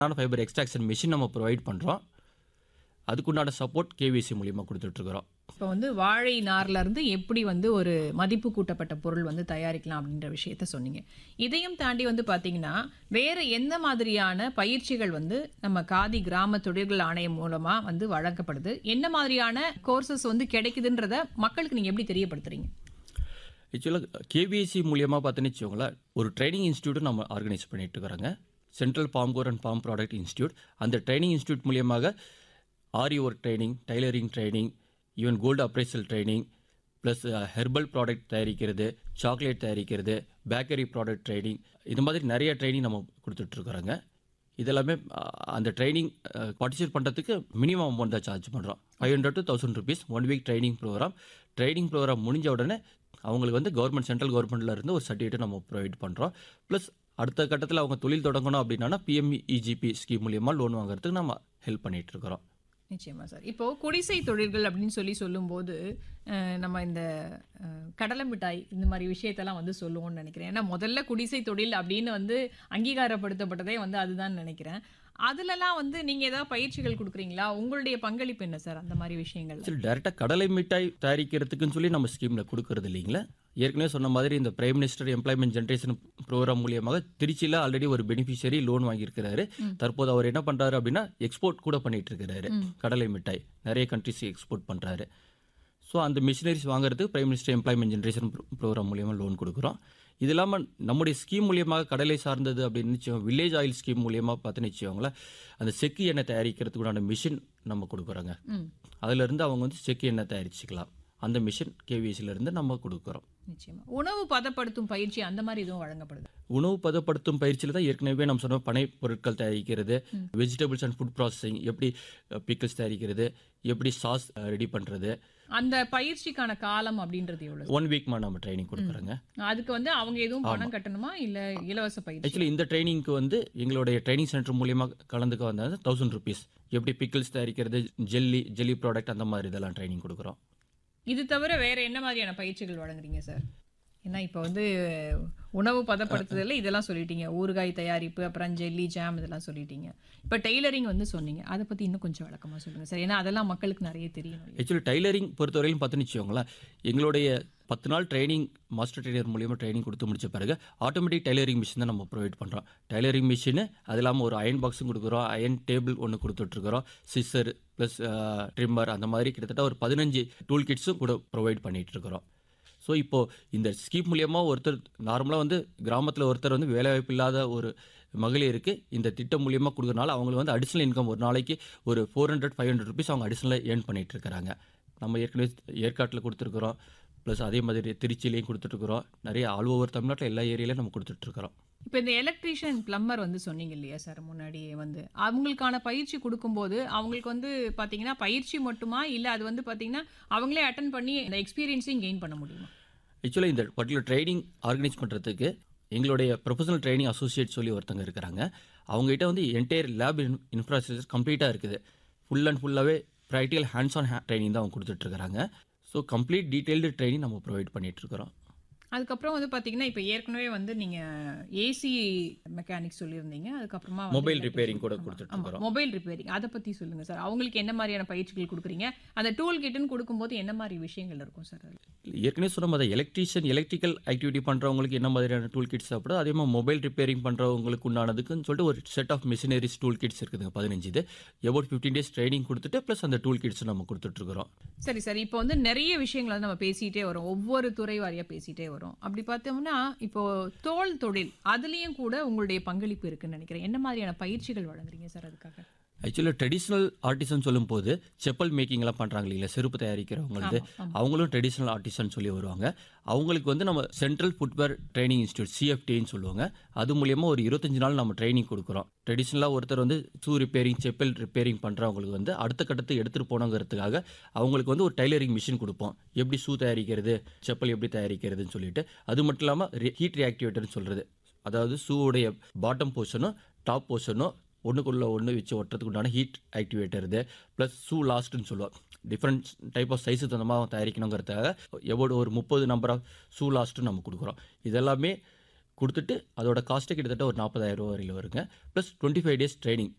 நானோ fiber extraction machine நம்ம provide பண்ணுறோம் அதுக்குண்டான சப்போர்ட் கேவிசி மூலியமாக கொடுத்துட்ருக்குறோம் இப்போ வந்து வாழை நார்ல இருந்து எப்படி வந்து ஒரு மதிப்பு கூட்டப்பட்ட பொருள் வந்து தயாரிக்கலாம் அப்படின்ற விஷயத்த சொன்னீங்க இதையும் தாண்டி வந்து பாத்தீங்கன்னா வேற எந்த மாதிரியான பயிற்சிகள் வந்து நம்ம காதி கிராம தொழில்கள் ஆணையம் மூலமா வந்து வழங்கப்படுது என்ன மாதிரியான கோர்சஸ் வந்து கிடைக்குதுன்றத மக்களுக்கு நீங்க எப்படி தெரியப்படுத்துறீங்க ஆக்சுவலாக கேபிஎஸ்சி மூலியமாக பார்த்தீங்கன்னு வச்சுக்கோங்களேன் ஒரு ட்ரைனிங் இன்ஸ்டியூட்டும் நம்ம ஆர்கனைஸ் பண்ணிட்டு இருக்கிறாங்க central palm gur and palm product institute அந்த ட்ரைனிங் இன்ஸ்டியூட் மூலியமாக Aari work training tailoring training even gold appraisal training plus herbal product தயாரிக்கிறது சாக்லேட் தயாரிக்கிறது பேக்கரி ப்ராடக்ட் ட்ரைனிங் இது மாதிரி நிறைய ட்ரைனிங் நம்ம கொடுத்துட்ருக்குறோங்க இதெல்லாமே அஹ், அந்த ட்ரைனிங் பார்ட்டிசிபேட் பண்ணுறதுக்கு மினிமம் அமௌண்ட் தான் சார்ஜ் பண்ணுறோம் five hundred to thousand rupees one week training programme training programme முடிஞ்ச உடனே அவங்களுக்கு வந்து கவர்மெண்ட் சென்ட்ரல் கவர்மெண்ட்ல இருந்து ஒரு சர்டிஃபிகேட் நம்ம ப்ரொவைட் பண்ணுறோம் ப்ளஸ் அடுத்த கட்டத்தில் அவங்க தொழில் தொடங்கணும் அப்படின்னா பிஎம்இஜிபி ஸ்கீம் மூலியமாக லோன் வாங்குறதுக்கு நம்ம ஹெல்ப் பண்ணிட்டு இருக்கிறோம் நிச்சயமா சார் இப்போ குடிசை தொழில்கள் அப்படின்னு சொல்லி சொல்லும்போது அஹ், நம்ம இந்த அஹ், கடலை மிட்டாய் இந்த மாதிரி விஷயத்தெல்லாம் வந்து சொல்லுவோம்னு நினைக்கிறேன் ஏன்னா முதல்ல குடிசை தொழில் அப்படின்னு வந்து அங்கீகாரப்படுத்தப்பட்டதே வந்து அதுதான் நினைக்கிறேன் அதுலலாம் வந்து நீங்க ஏதாவது பயிற்சிகள் கொடுக்குறீங்களா உங்களுடைய பங்களிப்பு என்ன சார் அந்த மாதிரி விஷயங்கள் சரி டேரெக்டாக கடலை மிட்டாய் தயாரிக்கிறதுக்குன்னு சொல்லி நம்ம ஸ்கீமில் கொடுக்கறது இல்லைங்களா ஏற்கனவே சொன்ன மாதிரி இந்த prime minister employment generation programme மூலியமாக திருச்சியில் ஆல்ரெடி ஒரு பெனிஃபிஷியரி லோன் வாங்கியிருக்கிறாரு தற்போது அவர் என்ன பண்ணுறாரு அப்படின்னா எக்ஸ்போர்ட் கூட பண்ணிட்டு இருக்கிறாரு கடலை மிட்டாய் நிறைய கண்ட்ரிஸ்க்கு எக்ஸ்போர்ட் பண்ணுறாரு ஸோ அந்த மிஷினரிஸ் வாங்குறதுக்கு prime minister employment generation programme மூலியமாக லோன் கொடுக்குறோம் இது இல்லாமல் நம்முடைய ஸ்கீம் மூலியமாக கடலை சார்ந்தது அப்படின்னு வச்சுக்கோங்க வில்லேஜ் ஆயில் ஸ்கீம் மூலியமாக பார்த்துன்னு வச்சுக்கோங்களேன் அந்த செக்கு எண்ணெய் தயாரிக்கிறதுக்குண்டான மிஷின் நம்ம கொடுக்குறோங்க ம் அதிலிருந்து அவங்க வந்து செக்கு எண்ணெய் தயாரிச்சுக்கலாம் அந்த மிஷின் இருந்து நம்ம கொடுக்குறோம் நிச்சயமா உணவு பதப்படுத்தும் பயிற்சி அந்த மாதிரி எதுவும் வழங்கப்படுது உணவு பதப்படுத்தும் பயிற்சியில் தான் ஏற்கனவே நம்ம சொன்ன பனை பொருட்கள் தயாரிக்கிறது வெஜிடபிள்ஸ் அண்ட் ஃபுட் ப்ராசஸிங் எப்படி பிக்கிள்ஸ் தயாரிக்கிறது எப்படி சாஸ் ரெடி பண்ணுறது அந்த பயிற்சிக்கான காலம் அப்படின்றது எவ்வளவு ஒன் வீக்மா நம்ம ட்ரைனிங் கொடுக்குறோங்க அதுக்கு வந்து அவங்க எதுவும் பணம் கட்டணுமா இல்ல இலவச பயிற்சி ஆக்சுவலி இந்த ட்ரைனிங்க்கு வந்து எங்களுடைய ட்ரைனிங் சென்டர் மூலியமாக கலந்துக்க வந்தால் தௌசண்ட் ருபீஸ் எப்படி பிக்கிள்ஸ் தயாரிக்கிறது ஜெல்லி ஜெல்லி ப்ராடக்ட் அந்த மாதிரி இதெல்லாம் ட்ரைனிங் கொடுக்குறோம் இது தவிர வேற என்ன மாதிரியான பயிற்சிகள் வழங்குறீங்க சார் ஏன்னா இப்போ வந்து உணவு பதப்படுத்துதல்ல இதெல்லாம் சொல்லிட்டீங்க ஊறுகாய் தயாரிப்பு அப்புறம் ஜெல்லி ஜாம் இதெல்லாம் சொல்லிட்டீங்க இப்போ டெய்லரிங் வந்து சொன்னீங்க அதை பத்தி இன்னும் கொஞ்சம் விளக்கமா சொல்லுங்க சார் ஏன்னா அதெல்லாம் மக்களுக்கு நிறைய தெரியணும் இல்லையா? ஆக்சுவலி டைலரிங் பொறுத்தவரையிலும் பார்த்துன்னு வச்சுக்கோங்களேன் எங்களுடைய பத்து நாள் ட்ரைனிங் மாஸ்டர் ட்ரைனர் மூலியமாக ட்ரைனிங் கொடுத்து முடிச்ச பிறகு ஆட்டோமேட்டிக் டைலரிங் மிஷின் தான் நம்ம ப்ரொவைட் பண்ணுறோம் டைலரிங் மிஷின் அது இல்லாமல் ஒரு அயன் பாக்ஸும் கொடுக்குறோம் அயன் டேபிள் ஒன்று கொடுத்துட்ருக்குறோம் சிஸ்ஸர் ப்ளஸ் ட்ரிம்மர் அந்த மாதிரி கிட்டத்தட்ட ஒரு பதினஞ்சு டூல் கிட்ஸும் கூட ப்ரொவைட் பண்ணிட்டு இருக்கிறோம் ஸோ இப்போது இந்த ஸ்கீம் மூலியமாக ஒருத்தர் நார்மலாக வந்து கிராமத்தில் ஒருத்தர் வந்து வேலைவாய்ப்பு இல்லாத ஒரு மகளிருக்கு இந்த திட்டம் மூலியமாக கொடுக்கறனால அவங்களுக்கு வந்து அடிஷ்னல் இன்கம் ஒரு நாளைக்கு ஒரு four hundred five hundred rupees அவங்க அடிஷ்னலாக ஏர்ன் பண்ணிட்டு இருக்கிறாங்க நம்ம ஏற்கனவே ஏற்காட்டில் கொடுத்துருக்குறோம் ப்ளஸ் அதே மாதிரி திருச்சியிலையும் கொடுத்துட்ருக்குறோம் நிறைய ஆல் ஓவர் தமிழ்நாட்டில் எல்லா ஏரியாலையும் நம்ம கொடுத்துட்ருக்குறோம் இப்போ இந்த எலக்ட்ரீஷியன் பிளம்பர் வந்து சொன்னீங்க இல்லையா சார் முன்னாடியே வந்து அவங்களுக்கான பயிற்சி கொடுக்கும்போது அவங்களுக்கு வந்து பார்த்தீங்கன்னா பயிற்சி மட்டுமா இல்லை அது வந்து பார்த்தீங்கன்னா அவங்களே அட்டன் பண்ணி இந்த எக்ஸ்பீரியன்ஸையும் கெயின் பண்ண முடியுமா ஆக்சுவலாக இந்த பர்டிகுலர் ட்ரைனிங் ஆர்கனைஸ் பண்ணுறதுக்கு எங்களுடைய ப்ரொஃபஷனல் ட்ரைனிங் அசோசியேட் சொல்லி ஒருத்தங்க இருக்கிறாங்க அவங்ககிட்ட வந்து என்டையர் லேப் இன்ஃப்ராஸ்ட்ரக்சர் கம்ப்ளீட்டாக இருக்குது ஃபுல் அண்ட் ஃபுல்லாகவே ப்ராக்டிக்கல் ஹேண்ட்ஸ் ஆன் ட்ரைனிங் தான் அவங்க கொடுத்துட்ருக்காங்க ஸோ கம்ப்ளீட் டீட்டெயில்டு ட்ரைனிங் நம்ம ப்ரொவைட் பண்ணிகிட்ருக்குறோம் அதுக்கப்புறம் வந்து பார்த்தீங்கன்னா இப்போ ஏற்கனவே வந்து நீங்கள் ஏசி மெக்கானிக் சொல்லியிருந்தீங்க அதுக்கப்புறமா மொபைல் ரிப்பேரிங் கூட கொடுத்துட்ருக்குறோம் மொபைல் ரிப்பேரிங் அதை பற்றி சொல்லுங்கள் சார் அவங்களுக்கு என்ன மாதிரியான பயிற்சிகள் கொடுக்குறீங்க அந்த டூல் கிட்டுன்னு கொடுக்கும்போது என்ன மாதிரி விஷயங்கள் இருக்கும் சார் அது ஏற்கனவே சொன்ன மாதிரி எலக்ட்ரீஷியன் எலக்ட்ரிக்கல் ஆக்டிவிட்டி பண்ணுறவங்களுக்கு என்ன மாதிரியான டூல் கிட்ஸ் சாப்பிடும் அதே மாதிரி மொபைல் ரிப்பேரிங் பண்ணுறவங்களுக்கு உண்டானதுக்குன்னு சொல்லிட்டு ஒரு set of machineries tool kits இருக்குதுங்க பதினஞ்சு இது எபவுட் ஃபிஃப்டீன் டேஸ் ட்ரைனிங் கொடுத்துட்டு ப்ளஸ் அந்த டூல் கிட்ஸ் நம்ம கொடுத்துட்ருக்குறோம் சரி சரி இப்போ வந்து நிறைய விஷயங்களை வந்து நம்ம பேசிட்டே வரோம் ஒவ்வொரு துறை வாரியா பேசிட்டே வரோம் அப்படி பார்த்தோம்னா இப்போ தோல் தொழில் அதுலயும் கூட உங்களுடைய பங்களிப்பு இருக்குன்னு நினைக்கிறேன் என்ன மாதிரியான பயிற்சிகள் வழங்குறீங்க சார் அதுக்காக ஆக்சுவலாக ட்ரெடிஷ்னல் ஆர்டிசன் சொல்லும்போது செப்பல் மேக்கிங்லாம் பண்ணுறாங்க இல்லைங்களா செருப்பு தயாரிக்கிறவங்களுக்கு அவங்களும் ட்ரெடிஷ்னல் ஆர்டிசன் சொல்லி வருவாங்க அவங்களுக்கு வந்து நம்ம சென்ட்ரல் ஃபுட்வேர் ட்ரைனிங் இன்ஸ்டியூட் சிஎஃப்டின்னு சொல்லுவாங்க அது மூலியமா ஒரு இருபத்தஞ்சு நாள் நம்ம ட்ரைனிங் கொடுக்குறோம் ட்ரெடிஷ்னலாக ஒருத்தர் வந்து ஷூ ரிப்பேரிங் செப்பல் ரிப்பேரிங் பண்ணுறவங்களுக்கு வந்து அடுத்த கட்டத்துக்கு எடுத்துகிட்டு போனோங்கிறதுக்காக அவங்களுக்கு வந்து ஒரு டைலரிங் மிஷின் கொடுப்போம் எப்படி ஷூ தயாரிக்கிறது செப்பல் எப்படி தயாரிக்கிறதுன்னு சொல்லிட்டு அது மட்டும் இல்லாமல் ஹீட் ரியாக்டிவேட்டர்னு சொல்கிறது அதாவது ஷூவுடைய பாட்டம் போர்ஷனும் டாப் போர்ஷனும் ஒன்றுக்குள்ள ஒன்று வச்சு ஒட்டுறதுக்கு உண்டான ஹீட் ஆக்டிவேட்டர் இது ப்ளஸ் ஷூ லாஸ்ட்னு சொல்லுவோம் டிஃப்ரெண்ட் டைப் ஆஃப் சைஸு தகுந்தமாக தயாரிக்கணுங்கிறதுக்காக எவ்வளோ ஒரு முப்பது நம்பர் ஆஃப் ஷூ லாஸ்ட்டு நம்ம கொடுக்குறோம் இதெல்லாமே கொடுத்துட்டு அதோட காஸ்ட்டு கிட்டத்தட்ட ஒரு நாற்பதாயிரம் ரூபா வரையில் வருங்க plus twenty five days training